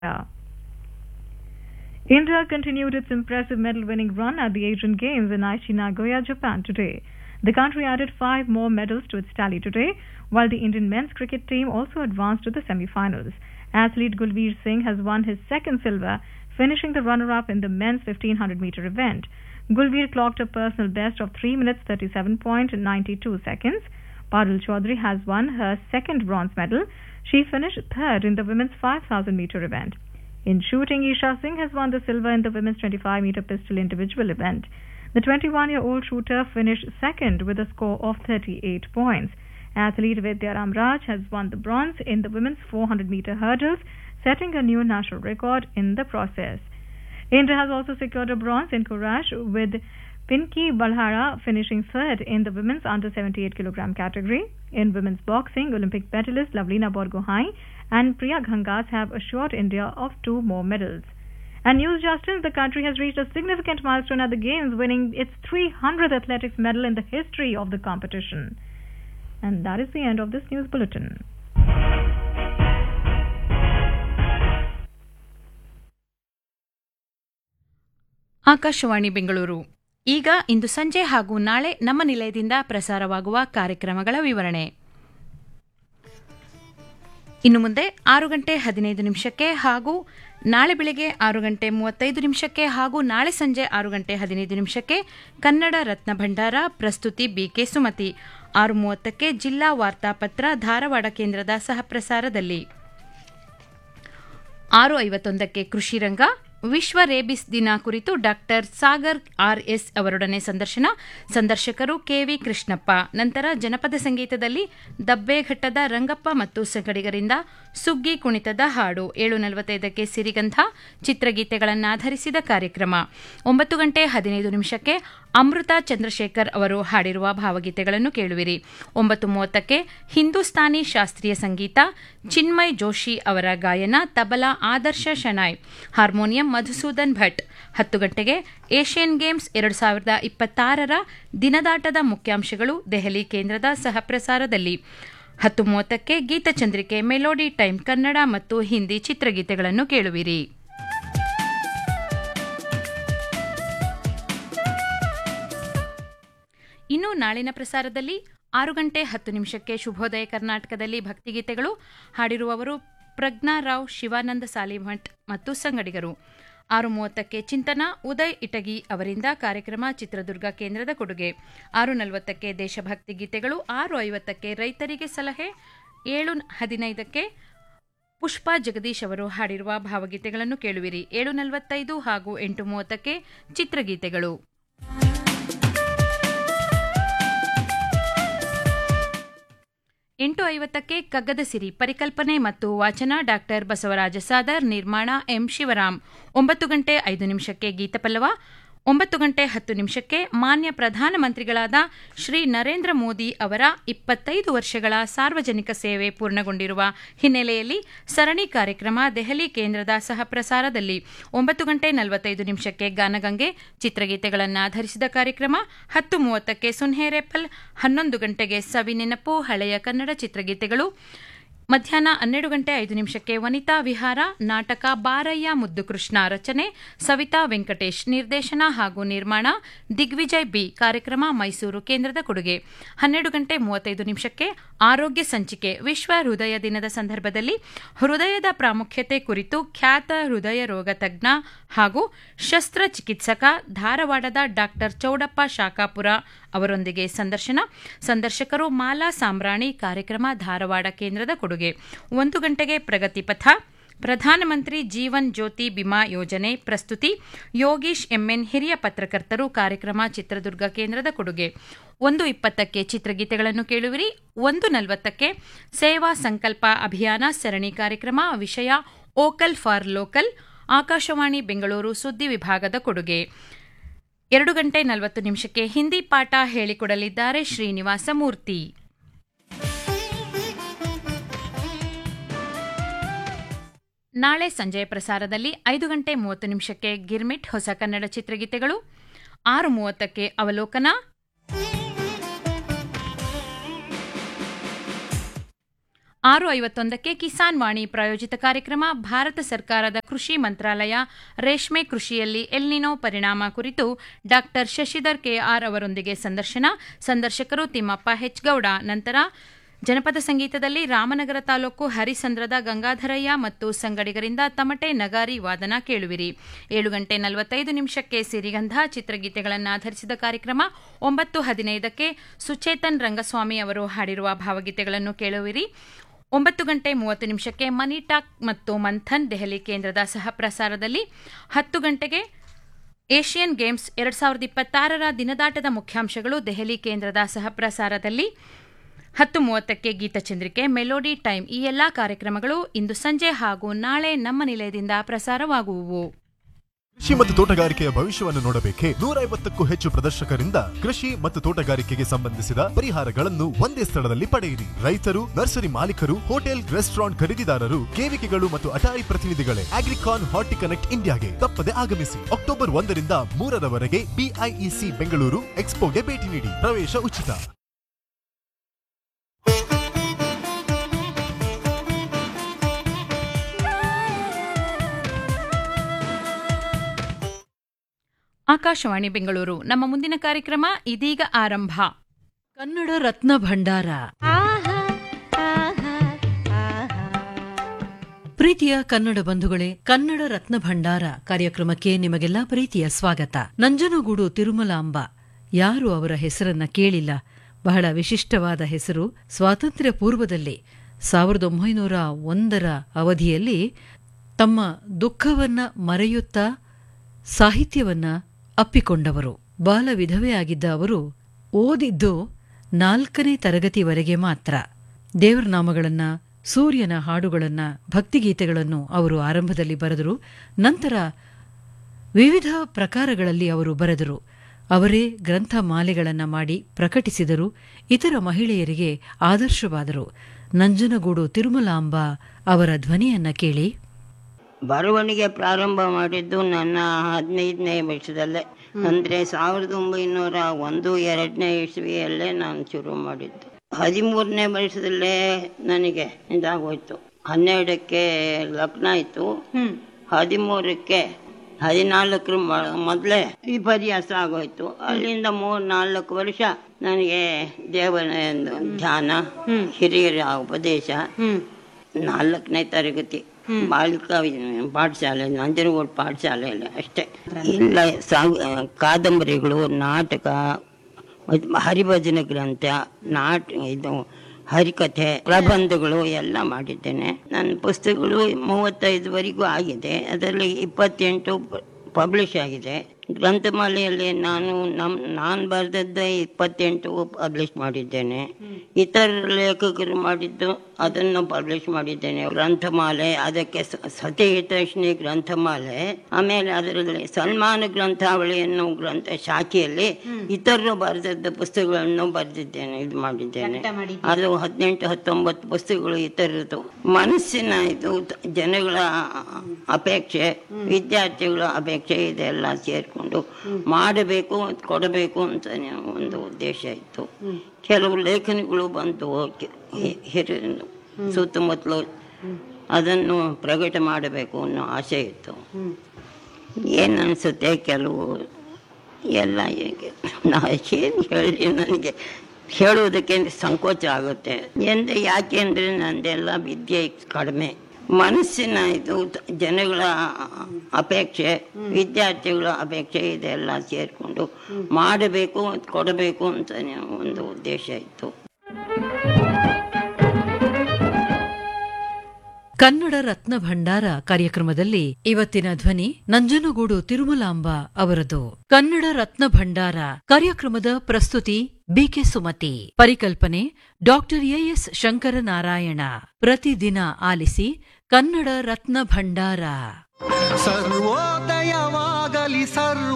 Yeah. India continued its impressive medal winning run at the Asian Games in Aichi, Nagoya, Japan today. The country added five more medals to its tally today, while the Indian men's cricket team also advanced to the semi finals. Athlete Gulveer Singh has won his second silver, finishing the runner up in the men's 1500 meter event. Gulveer clocked a personal best of 3 minutes 37.92 seconds. Parul Chaudhary has won her second bronze medal. She finished third in the women's 5000 meter event. In shooting, Isha Singh has won the silver in the women's 25 meter pistol individual event. The 21 year old shooter finished second with a score of 38 points. Athlete Vidya Ramraj has won the bronze in the women's 400 meter hurdles, setting a new national record in the process. India has also secured a bronze in Courage with Pinky Balhara finishing third in the women's under 78 kg category. In women's boxing, Olympic medalist Lavlina Borgohain and Priya Ghangas have assured India of two more medals. And news Justin, the country has reached a significant milestone at the Games, winning its 300th athletics medal in the history of the competition. And that is the end of this news bulletin. Akashvani Bengaluru ಈಗ ಇಂದು ಸಂಜೆ ಹಾಗೂ ನಾಳೆ ನಮ್ಮ ನಿಲಯದಿಂದ ಪ್ರಸಾರವಾಗುವ ಕಾರ್ಯಕ್ರಮಗಳ ವಿವರಣೆ ಇನ್ನು ಮುಂದೆ ಆರು ಗಂಟೆ ಹದಿನೈದು ನಿಮಿಷಕ್ಕೆ ಹಾಗೂ ನಾಳೆ ಬೆಳಿಗ್ಗೆ ಆರು ಗಂಟೆ ಮೂವತ್ತೈದು ನಿಮಿಷಕ್ಕೆ ಹಾಗೂ ನಾಳೆ ಸಂಜೆ ಆರು ಗಂಟೆ ಹದಿನೈದು ನಿಮಿಷಕ್ಕೆ ಕನ್ನಡ ರತ್ನ ಭಂಡಾರ ಪ್ರಸ್ತುತಿ ಬಿಕೆ ಸುಮತಿ ಆರು ಮೂವತ್ತಕ್ಕೆ ಜಿಲ್ಲಾ ವಾರ್ತಾಪತ್ರ ಧಾರವಾಡ ಕೇಂದ್ರದ ಸಹಪ್ರಸಾರದಲ್ಲಿ ಆರು ಐವತ್ತೊಂದಕ್ಕೆ ಕೃಷಿ ರಂಗ ವಿಶ್ವ ರೇಬಿಸ್ ದಿನ ಕುರಿತು ಡಾಕ್ಟರ್ ಸಾಗರ್ ಆರ್ಎಸ್ ಅವರೊಡನೆ ಸಂದರ್ಶನ ಸಂದರ್ಶಕರು ಕೆವಿ ಕೃಷ್ಣಪ್ಪ ನಂತರ ಜನಪದ ಸಂಗೀತದಲ್ಲಿ ದಬ್ಬೆಘಟ್ಟದ ರಂಗಪ್ಪ ಮತ್ತು ಸಂಗಡಿಗರಿಂದ ಸುಗ್ಗಿ ಕುಣಿತದ ಹಾಡು ಏಳು ನಲವತ್ತೈದಕ್ಕೆ ಸಿರಿಗಂಧ ಚಿತ್ರಗೀತೆಗಳನ್ನಾಧರಿಸಿದ ಕಾರ್ಯಕ್ರಮ ಒಂಬತ್ತು ಗಂಟೆ ಹದಿನೈದು ನಿಮಿಷಕ್ಕೆ ಅಮೃತ ಚಂದ್ರಶೇಖರ್ ಅವರು ಹಾಡಿರುವ ಭಾವಗೀತೆಗಳನ್ನು ಕೇಳುವಿರಿ ಒಂಬತ್ತು ಮೂವತ್ತಕ್ಕೆ ಹಿಂದೂಸ್ತಾನಿ ಶಾಸ್ತ್ರೀಯ ಸಂಗೀತ ಚಿನ್ಮಯ್ ಜೋಶಿ ಅವರ ಗಾಯನ ತಬಲಾ ಆದರ್ಶ ಶನಾಯ್ ಹಾರ್ಮೋನಿಯಂ ಮಧುಸೂದನ್ ಭಟ್ ಹತ್ತು ಗಂಟೆಗೆ ಏಷ್ಯನ್ ಗೇಮ್ಸ್ ಎರಡು ಸಾವಿರದ ಇಪ್ಪತ್ತಾರರ ದಿನದಾಟದ ಮುಖ್ಯಾಂಶಗಳು ದೆಹಲಿ ಕೇಂದ್ರದ ಸಹಪ್ರಸಾರದಲ್ಲಿ ಹತ್ತು ಮೂವತ್ತಕ್ಕೆ ಗೀತಚಂದ್ರಿಕೆ ಮೆಲೋಡಿ ಟೈಮ್ ಕನ್ನಡ ಮತ್ತು ಹಿಂದಿ ಚಿತ್ರಗೀತೆಗಳನ್ನು ಕೇಳುವಿರಿ ಇನ್ನು ನಾಳಿನ ಪ್ರಸಾರದಲ್ಲಿ ಆರು ಗಂಟೆ ಹತ್ತು ನಿಮಿಷಕ್ಕೆ ಶುಭೋದಯ ಕರ್ನಾಟಕದಲ್ಲಿ ಭಕ್ತಿಗೀತೆಗಳು ಹಾಡಿರುವವರು ಪ್ರಜ್ಞಾ ರಾವ್ ಶಿವಾನಂದ ಸಾಲಿಮಠ್ ಮತ್ತು ಸಂಗಡಿಗರು ಆರು ಮೂವತ್ತಕ್ಕೆ ಚಿಂತನ ಉದಯ್ ಇಟಗಿ ಅವರಿಂದ ಕಾರ್ಯಕ್ರಮ ಚಿತ್ರದುರ್ಗ ಕೇಂದ್ರದ ಕೊಡುಗೆ ಆರು ನಲವತ್ತಕ್ಕೆ ದೇಶಭಕ್ತಿ ಗೀತೆಗಳು ಆರು ಐವತ್ತಕ್ಕೆ ರೈತರಿಗೆ ಸಲಹೆ ಏಳು ಹದಿನೈದಕ್ಕೆ ಪುಷ್ಪಾ ಜಗದೀಶ್ ಅವರು ಹಾಡಿರುವ ಭಾವಗೀತೆಗಳನ್ನು ಕೇಳುವಿರಿ ಏಳು ನಲವತ್ತೈದು ಹಾಗೂ ಎಂಟು ಮೂವತ್ತಕ್ಕೆ ಚಿತ್ರಗೀತೆಗಳು ಎಂಟು ಐವತ್ತಕ್ಕೆ ಕಗ್ಗದ ಸಿರಿ ಪರಿಕಲ್ಪನೆ ಮತ್ತು ವಾಚನ ಡಾಕ್ಟರ್ ಬಸವರಾಜ ಸಾದರ್ ನಿರ್ಮಾಣ ಎಂ ಶಿವರಾಮ್ ಒಂಬತ್ತು ಗಂಟೆ ಐದು ನಿಮಿಷಕ್ಕೆ ಗೀತಪಲ್ಲವ ಒಂಬತ್ತು ಗಂಟೆ ಹತ್ತು ನಿಮಿಷಕ್ಕೆ ಮಾನ್ಯ ಪ್ರಧಾನಮಂತ್ರಿಗಳಾದ ಶ್ರೀ ನರೇಂದ್ರ ಮೋದಿ ಅವರ ಇಪ್ಪತ್ತೈದು ವರ್ಷಗಳ ಸಾರ್ವಜನಿಕ ಸೇವೆ ಪೂರ್ಣಗೊಂಡಿರುವ ಹಿನ್ನೆಲೆಯಲ್ಲಿ ಸರಣಿ ಕಾರ್ಯಕ್ರಮ ದೆಹಲಿ ಕೇಂದ್ರದ ಸಹಪ್ರಸಾರದಲ್ಲಿ ಒಂಬತ್ತು ಗಂಟೆ ನಲವತ್ತೈದು ನಿಮಿಷಕ್ಕೆ ಗಾನಗಂಗೆ ಚಿತ್ರಗೀತೆಗಳನ್ನಾಧರಿಸಿದ ಕಾರ್ಯಕ್ರಮ ಹತ್ತು ಮೂವತ್ತಕ್ಕೆ ಸುನ್ಹೇರೆಪಲ್ ಹನ್ನೊಂದು ಗಂಟೆಗೆ ಸವಿ ನೆನಪು ಹಳೆಯ ಕನ್ನಡ ಚಿತ್ರಗೀತೆಗಳು ಮಧ್ಯಾಹ್ನ ಹನ್ನೆರಡು ಗಂಟೆ ಐದು ನಿಮಿಷಕ್ಕೆ ವನಿತಾ ವಿಹಾರ ನಾಟಕ ಬಾರಯ್ಯ ಮುದ್ದು ಕೃಷ್ಣ ರಚನೆ ಸವಿತಾ ವೆಂಕಟೇಶ್ ನಿರ್ದೇಶನ ಹಾಗೂ ನಿರ್ಮಾಣ ದಿಗ್ವಿಜಯ್ ಬಿ ಕಾರ್ಯಕ್ರಮ ಮೈಸೂರು ಕೇಂದ್ರದ ಕೊಡುಗೆ ಹನ್ನೆರಡು ಗಂಟೆ ಮೂವತ್ತೈದು ನಿಮಿಷಕ್ಕೆ ಆರೋಗ್ಯ ಸಂಚಿಕೆ ವಿಶ್ವ ಹೃದಯ ದಿನದ ಸಂದರ್ಭದಲ್ಲಿ ಹೃದಯದ ಪ್ರಾಮುಖ್ಯತೆ ಕುರಿತು ಖ್ಯಾತ ಹೃದಯ ರೋಗ ತಜ್ಞ ಹಾಗೂ ಶಸ್ತ್ರಚಿಕಿತ್ಸಕ ಧಾರವಾಡದ ಡಾಕ್ಟರ್ ಚೌಡಪ್ಪ ಶಾಖಾಪುರ ಅವರೊಂದಿಗೆ ಸಂದರ್ಶನ ಸಂದರ್ಶಕರು ಮಾಲಾ ಸಾಂಬ್ರಾಣಿ ಕಾರ್ಯಕ್ರಮ ಧಾರವಾಡ ಕೇಂದ್ರದ ಕೊಡುಗೆ ಒಂದು ಗಂಟೆಗೆ ಪ್ರಗತಿ ಪಥ ಪ್ರಧಾನಮಂತ್ರಿ ಜೀವನ್ ಜ್ಯೋತಿ ಬಿಮಾ ಯೋಜನೆ ಪ್ರಸ್ತುತಿ ಯೋಗೀಶ್ ಎಂಎನ್ ಹಿರಿಯ ಪತ್ರಕರ್ತರು ಕಾರ್ಯಕ್ರಮ ಚಿತ್ರದುರ್ಗ ಕೇಂದ್ರದ ಕೊಡುಗೆ ಒಂದು ಇಪ್ಪತ್ತಕ್ಕೆ ಚಿತ್ರಗೀತೆಗಳನ್ನು ಕೇಳುವಿರಿ ಒಂದು ನಲವತ್ತಕ್ಕೆ ಸೇವಾ ಸಂಕಲ್ಪ ಅಭಿಯಾನ ಸರಣಿ ಕಾರ್ಯಕ್ರಮ ವಿಷಯ vocal for local Akashvani Bengaluru ಸುದ್ದಿ ವಿಭಾಗದ ಕೊಡುಗೆ ಎರಡು ಗಂಟೆ ನಲವತ್ತು ನಿಮಿಷಕ್ಕೆ ಹಿಂದಿ ಪಾಠ ಹೇಳಿಕೊಡಲಿದ್ದಾರೆ ಶ್ರೀನಿವಾಸ ಮೂರ್ತಿ ನಾಳೆ ಸಂಜೆ ಪ್ರಸಾರದಲ್ಲಿ ಐದು ಗಂಟೆ ಮೂವತ್ತು ನಿಮಿಷಕ್ಕೆ ಗಿರ್ಮಿಟ್ ಹೊಸ ಕನ್ನಡ ಚಿತ್ರಗೀತೆಗಳು ಆರು ಮೂವತ್ತಕ್ಕೆ ಅವಲೋಕನ ಆರು ಐವತ್ತೊಂದಕ್ಕೆ ಕಿಸಾನ್ ವಾಣಿ ಪ್ರಾಯೋಜಿತ ಕಾರ್ಯಕ್ರಮ ಭಾರತ ಸರ್ಕಾರದ ಕೃಷಿ ಮಂತ್ರಾಲಯ ರೇಷ್ಮೆ ಕೃಷಿಯಲ್ಲಿ ಎಲ್ನಿನೋ ಪರಿಣಾಮ ಕುರಿತು ಡಾಕ್ಟರ್ ಶಶಿಧರ್ ಕೆಆರ್ ಅವರೊಂದಿಗೆ ಸಂದರ್ಶನ ಸಂದರ್ಶಕರು ತಿಮ್ಮಪ್ಪ ಹೆಚ್ಗೌಡ ನಂತರ ಜನಪದ ಸಂಗೀತದಲ್ಲಿ ರಾಮನಗರ ತಾಲೂಕು ಹರಿಸಂದ್ರದ ಗಂಗಾಧರಯ್ಯ ಮತ್ತು ಸಂಗಡಿಗರಿಂದ ತಮಟೆ ನಗಾರಿ ವಾದನ ಕೇಳುವಿರಿ ಏಳು ಗಂಟೆ ನಲವತ್ತೈದು ನಿಮಿಷಕ್ಕೆ ಸಿರಿಗಂಧ ಚಿತ್ರಗೀತೆಗಳನ್ನು ಆಧರಿಸಿದ ಕಾರ್ಯಕ್ರಮ ಒಂಬತ್ತು ಹದಿನೈದಕ್ಕೆ ಸುಚೇತನ್ ರಂಗಸ್ವಾಮಿ ಅವರು ಹಾಡಿರುವ ಭಾವಗೀತೆಗಳನ್ನು ಕೇಳುವಿರಿ ಒಂಬತ್ತು ಗಂಟೆ ಮೂವತ್ತು ನಿಮಿಷಕ್ಕೆ ಮನಿ ಟಾಕ್ ಮತ್ತು ಮಂಥನ್ ದೆಹಲಿ ಕೇಂದ್ರದ ಸಹ ಪ್ರಸಾರದಲ್ಲಿ ಹತ್ತು ಗಂಟೆಗೆ ಏಷ್ಯನ್ ಗೇಮ್ಸ್ ಎರಡ್ ಸಾವಿರದ ಇಪ್ಪತ್ತಾರರ ದಿನದಾಟದ ಮುಖ್ಯಾಂಶಗಳು ದೆಹಲಿ ಕೇಂದ್ರದ ಸಹ ಪ್ರಸಾರದಲ್ಲಿ ಹತ್ತು ಮೂವತ್ತಕ್ಕೆ ಗೀತಚಂದ್ರಿಕೆ ಮೆಲೋಡಿ ಟೈಮ್ ಈ ಎಲ್ಲಾ ಕಾರ್ಯಕ್ರಮಗಳು ಇಂದು ಸಂಜೆ ಹಾಗೂ ನಾಳೆ ನಮ್ಮ ನಿಲಯದಿಂದ ಪ್ರಸಾರವಾಗುವುವು ಕೃಷಿ ಮತ್ತು ತೋಟಗಾರಿಕೆಯ ಭವಿಷ್ಯವನ್ನು ನೋಡಬೇಕೆ ನೂರ ಐವತ್ತಕ್ಕೂ ಹೆಚ್ಚು ಪ್ರದರ್ಶಕರಿಂದ ಕೃಷಿ ಮತ್ತು ತೋಟಗಾರಿಕೆಗೆ ಸಂಬಂಧಿಸಿದ ಪರಿಹಾರಗಳನ್ನು ಒಂದೇ ಸ್ಥಳದಲ್ಲಿ ಪಡೆಯಿರಿ ರೈತರು ನರ್ಸರಿ ಮಾಲೀಕರು ಹೋಟೆಲ್ ರೆಸ್ಟೋರೆಂಟ್ ಖರೀದಿದಾರರು ಕೇವಿಕೆಗಳು ಮತ್ತು ಅಟಾರಿ ಪ್ರತಿನಿಧಿಗಳೇ ಅಗ್ರಿಕಾನ್ ಹಾರ್ಟಿ ಕನೆಕ್ಟ್ ಇಂಡಿಯಾಗೆ ತಪ್ಪದೆ ಆಗಮಿಸಿ ಅಕ್ಟೋಬರ್ ಒಂದರಿಂದ ಮೂರರವರೆಗೆ ಬಿಐಇಸಿ ಬೆಂಗಳೂರು ಎಕ್ಸ್ಪೋಗೆ ಭೇಟಿ ನೀಡಿ ಪ್ರವೇಶ ಉಚಿತ ಆಕಾಶವಾಣಿ ಬೆಂಗಳೂರು ನಮ್ಮ ಮುಂದಿನ ಕಾರ್ಯಕ್ರಮ ಇದೀಗ ಆರಂಭ ಕನ್ನಡ ರತ್ನ ಭಂಡಾರ ಪ್ರೀತಿಯ ಕನ್ನಡ ಬಂಧುಗಳೇ ಕನ್ನಡ ರತ್ನ ಭಂಡಾರ ಕಾರ್ಯಕ್ರಮಕ್ಕೆ ನಿಮಗೆಲ್ಲ ಪ್ರೀತಿಯ ಸ್ವಾಗತ ನಂಜನಗೂಡು ತಿರುಮಲಾಂಬ ಯಾರು ಅವರ ಹೆಸರನ್ನ ಕೇಳಿಲ್ಲ ಬಹಳ ವಿಶಿಷ್ಟವಾದ ಹೆಸರು ಸ್ವಾತಂತ್ರ್ಯ ಪೂರ್ವದಲ್ಲಿ ಸಾವಿರದ ಒಂಬೈನೂರ ಒಂದರ ಅವಧಿಯಲ್ಲಿ ತಮ್ಮ ದುಃಖವನ್ನ ಮರೆಯುತ್ತಾ ಸಾಹಿತ್ಯವನ್ನ ಅಪ್ಪಿಕೊಂಡವರು ಬಾಲ ವಿಧವೆಯಾಗಿದ್ದ ಅವರು ಓದಿದ್ದು ನಾಲ್ಕನೇ ತರಗತಿವರೆಗೆ ಮಾತ್ರ ದೇವರ ನಾಮಗಳನ್ನ ಸೂರ್ಯನ ಹಾಡುಗಳನ್ನ ಭಕ್ತಿಗೀತೆಗಳನ್ನು ಅವರು ಆರಂಭದಲ್ಲಿ ಬರೆದರು ನಂತರ ವಿವಿಧ ಪ್ರಕಾರಗಳಲ್ಲಿ ಅವರು ಬರೆದರು ಅವರೇ ಗ್ರಂಥಮಾಲೆಗಳನ್ನು ಮಾಡಿ ಪ್ರಕಟಿಸಿದರು ಇತರ ಮಹಿಳೆಯರಿಗೆ ಆದರ್ಶವಾದರು ನಂಜನಗೂಡು ತಿರುಮಲಾಂಬ ಅವರ ಧ್ವನಿಯನ್ನ ಕೇಳಿ ಬರವಣಿಗೆ ಪ್ರಾರಂಭ ಮಾಡಿದ್ದು ನನ್ನ ಹದಿನೈದನೇ ವರ್ಷದಲ್ಲೇ ಅಂದ್ರೆ ಸಾವಿರದ ಒಂಬೈನೂರ ಒಂದು ಎರಡನೇ ಇಸ್ವಿಯಲ್ಲೇ ನಾನು ಶುರು ಮಾಡಿದ್ದು ಹದಿಮೂರನೇ ವರ್ಷದಲ್ಲೇ ನನಗೆ ಇದಾಗೋಯ್ತು ಹನ್ನೆರಡಕ್ಕೆ ಲಗ್ನ ಆಯ್ತು ಹದಿಮೂರಕ್ಕೆ ಹದಿನಾಲ್ಕರ ಮೊದಲೇ ವಿಪರ್ಯಾಸ ಆಗೋಯ್ತು ಅಲ್ಲಿಂದ ಮೂರ್ ನಾಲ್ಕು ವರ್ಷ ನನಗೆ ದೇವರ ಧ್ಯಾನ ಹಿರಿಯರ ಉಪದೇಶ ನಾಲ್ಕನೇ ತರಗತಿ ಬಾಲಿಕಾ ವಿ- ಪಾಠಶಾಲೆ ನಂಜನಗೂಡು ಪಾಠಶಾಲೆಯಲ್ಲಿ ಅಷ್ಟೇ ಇಲ್ಲ ಸಾಂಗ್- ಕಾದಂಬರಿಗಳು ನಾಟಕ ಮತ್ತು ಹರಿಭಜನೆ ಗ್ರಂಥ ನಾಟ ಇದು ಹರಿಕಥೆ ಪ್ರಬಂಧಗಳು ಎಲ್ಲ ಮಾಡಿದ್ದೇನೆ ನನ್ನ ಪುಸ್ತಕಗಳು ಮೂವತ್ತೈದುವರೆಗೂ ಆಗಿದೆ ಅದರಲ್ಲಿ ಇಪ್ಪತ್ತೆಂಟು ಪಬ್ಲಿಷ್ ಆಗಿದೆ ಗ್ರಂಥಮಾಲೆಯಲ್ಲಿ ನಾನು ನಮ್ ನಾನು ಬರೆದದ್ದೇ ಇಪ್ಪತ್ತೆಂಟು ಪಬ್ಲಿಷ್ ಮಾಡಿದ್ದೇನೆ ಇತರ ಲೇಖಕರು ಮಾಡಿದ್ದು ಅದನ್ನು ಪಬ್ಲಿಷ್ ಮಾಡಿದ್ದೇನೆ ಗ್ರಂಥಮಾಲೆ ಅದಕ್ಕೆ ಸ- ಸತಿಹಿತೈಷಿಣಿ ಗ್ರಂಥಮಾಲೆ ಆಮೇಲೆ ಅದರಲ್ಲಿ ಸನ್ಮಾನ ಗ್ರಂಥಾವಳಿ ಅನ್ನೋ ಗ್ರಂಥ ಶಾಖೆಯಲ್ಲಿ ಇತರರು ಬರೆದದ್ದ ಪುಸ್ತಕಗಳನ್ನು ಬರೆದಿದ್ದೇನೆ ಇದು ಮಾಡಿದ್ದೇನೆ ಅದು ಹದಿನೆಂಟು ಹತ್ತೊಂಬತ್ತು ಪುಸ್ತಕಗಳು ಇತರದ್ದು ಮನಸ್ಸಿನ ಇದು ತ- ಜನಗಳ ಅಪೇಕ್ಷೆ ವಿದ್ಯಾರ್ಥಿಗಳ ಅಪೇಕ್ಷೆ ಇದೆಲ್ಲ ಸೇರ್ಕೊಂಡು ಮಾಡಬೇಕು ಕೊಡಬೇಕು ಅಂತ ಒಂದು ಉದ್ದೇಶ ಇತ್ತು ಕೆಲವು ಲೇಖನಗಳು ಬಂತು ಕೆ- ಹಿ- ಹಿರಿಯ ಸುತ್ತಮುತ್ತಲು ಅದನ್ನು ಪ್ರಕಟ ಮಾಡಬೇಕು ಅನ್ನೋ ಆಸೆ ಇತ್ತು ಏನು ಅನಿಸುತ್ತೆ ಕೆಲವು ಎಲ್ಲ ಹೇಗೆ ನಾ ಏನು ಹೇಳಿ ನನಗೆ ಹೇಳುವುದಕ್ಕೆ ಸಂಕೋಚ ಆಗುತ್ತೆ ಎಂದ್ರೆ ಯಾಕೆ ಅಂದರೆ ನಂದೆಲ್ಲ ವಿದ್ಯೆ ಕಡಿಮೆ ಮನಸ್ಸಿನ ಇದು ತ- ಜನಗಳ ಅಪೇಕ್ಷೆ ವಿದ್ಯಾರ್ಥಿಗಳ ಅಪೇಕ್ಷೆ ಇದೆಲ್ಲ ಸೇರಿಕೊಂಡು ಮಾಡಬೇಕು ಕೊಡಬೇಕು ಅಂತ ಒಂದು ಉದ್ದೇಶ ಇತ್ತು ಕನ್ನಡ ರತ್ನ ಭಂಡಾರ ಕಾರ್ಯಕ್ರಮದಲ್ಲಿ ಇವತ್ತಿನ ಧ್ವನಿ ನಂಜನಗೂಡು ತಿರುಮಲಾಂಬ ಅವರದು ಕನ್ನಡ ರತ್ನ ಭಂಡಾರ ಕಾರ್ಯಕ್ರಮದ ಪ್ರಸ್ತುತಿ ಬಿಕೆ ಸುಮತಿ ಪರಿಕಲ್ಪನೆ ಡಾಕ್ಟರ್ ಎಎಸ್ ಶಂಕರನಾರಾಯಣ ಪ್ರತಿದಿನ ಆಲಿಸಿ ಕನ್ನಡ ರತ್ನ ಭಂಡಾರ ಸರ್ವೋದಯವಾಗಲಿ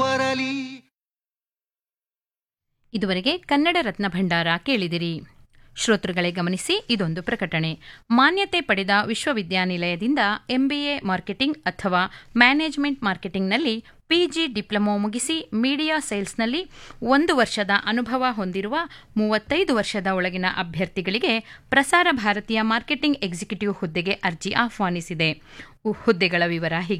ಸರ್ವರಲಿ ಇದುವರೆಗೆ ಕನ್ನಡ ರತ್ನ ಭಂಡಾರ ಕೇಳಿದಿರಿ ಶ್ರೋತೃಗಳೇ ಗಮನಿಸಿ ಇದೊಂದು ಪ್ರಕಟಣೆ ಮಾನ್ಯತೆ ಪಡೆದ ವಿಶ್ವವಿದ್ಯಾನಿಲಯದಿಂದ ಎಂಬಿಎ ಮಾರ್ಕೆಟಿಂಗ್ ಅಥವಾ ಮ್ಯಾನೇಜ್ಮೆಂಟ್ ಮಾರ್ಕೆಟಿಂಗ್ನಲ್ಲಿ ಪಿಜಿ ಡಿಪ್ಲೊಮೊ ಮುಗಿಸಿ ಮೀಡಿಯಾ ಸೇಲ್ಸ್ನಲ್ಲಿ ಒಂದು ವರ್ಷದ ಅನುಭವ ಹೊಂದಿರುವ ಮೂವತ್ತೈದು ವರ್ಷದ ಒಳಗಿನ ಅಭ್ಯರ್ಥಿಗಳಿಗೆ ಪ್ರಸಾರ ಭಾರತೀಯ ಮಾರ್ಕೆಟಿಂಗ್ ಎಕ್ಸಿಕ್ಯೂಟಿವ್ ಹುದ್ದೆಗೆ ಅರ್ಜಿ ಆಹ್ವಾನಿಸಿದೆ ಹುದ್ದೆಗಳ ವಿವರ ಹೀಗೆ